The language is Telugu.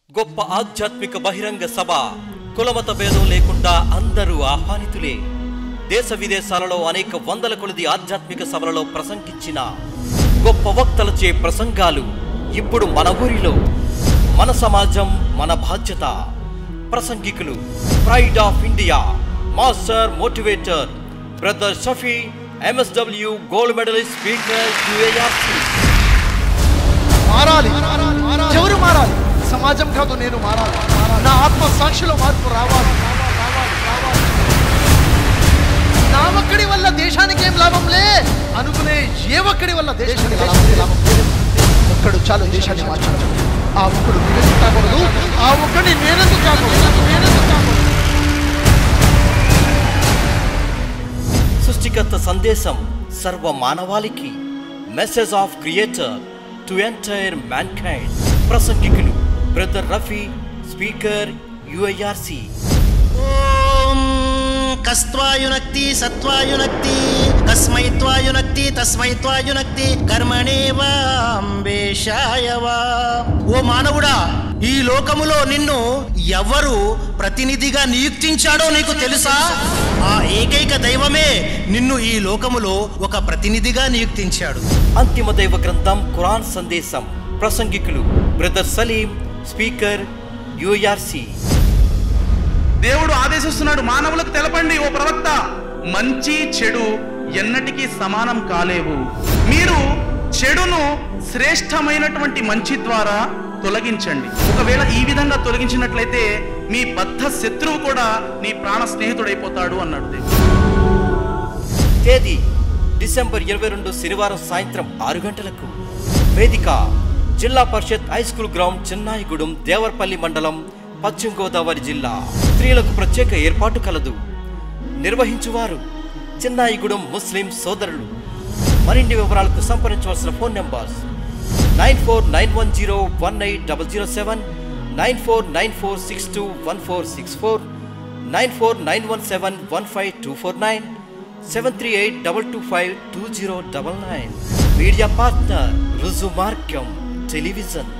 గొప్ప ఆధ్యాత్మిక బహిరంగ సభ కులమత భేదం లేకుండా అందరూ ఆహ్వానితులే దేశ విదేశాలలో అనేక వందల కొలది ఆధ్యాత్మిక సభలలో ప్రసంగించిన గొప్ప వక్తలచే ప్రసంగాలు ఇప్పుడు మన ఊరిలో మన సమాజం మన బాధ్యత ప్రసంగికులు pride of India master motivator brother Shafi MSW gold medalist speaker UARC మారాలి ఎవరు మారాలి సమాజం కాదు నేను మారాలి నా ఆత్మ సాక్షిలో మార్పు రావాలి నా ఒక్కడి వల్ల దేశానికి ఏం లాభం లే అనుకునే ఏ ఒక్కడి వల్ల దేశానికి లాభం లేదు. ఒక్కడు చాలు దేశాన్ని మార్చాలి ఆ ఒక్కడు నేనెందుకు కాకూడదు ఆ ఒక్కడిని నేనెందుకు కాకూడదు నేనెందుకు కాకూడదు సృష్టికర్త సందేశం సర్వ మానవాళికి message of creator to entire mankind ప్రసంగికులు బ్రదర్ రఫీ స్పీకర్ యుఐఆర్సి ఓం కస్త్వాయునక్తి సత్వాయునక్తి కస్మై త్వాయునక్తి తస్మై త్వాయునక్తి కర్మణేవాంబేషాయవా ఓ మానవుడా ఈ లోకములో నిన్ను ఎవరు ప్రతినిధిగా నియుక్తించాడో నీకు తెలుసా ఆ ఏకైక దైవమే నిన్ను ఈ లోకములో ఒక ప్రతినిధిగా నియుక్తించాడు అంతిమ దైవ గ్రంథం ఖురాన్ సందేశం ప్రసంగికులు బ్రదర్ సలీం స్పీకర్ యుఐఆర్సి దేవుడు ఆదేశిస్తున్నాడు మానవులకు తెలపండి ఓ ప్రవక్త మంచి చెడు ఎన్నటికీ సమానం కాలేవు మీరు చెడును శ్రేష్టమైనటువంటి మంచి ద్వారా తొలగించండి ఒకవేళ ఈ విధంగా తొలగించినట్లయితే మీ బద్ధ శత్రువు కూడా నీ ప్రాణ స్నేహితుడైపోతాడు అన్నాడు దేవుడు తేదీ డిసెంబర్ ఇరవై రెండు శనివారం సాయంత్రం ఆరు గంటలకు వేదిక Zilla Parishad high school ground Chennaigudem Devarapalli మండలం పశ్చిమ గోదావరి జిల్లా స్త్రీలకు ప్రత్యేక ఏర్పాటు కలదు నిర్వహించువారు చెన్నాయిగూడెం ముస్లిం సోదరులు మరిన్ని వివరాలకు సంప్రదించవలసిన phone numbers nine four nine one zero one eight double zero seven nine four nine four six two one four six four nine four nine one seven one five two four nine seven three eight double two five two zero double nine media partner రుజు మార్గం టెలివిజన్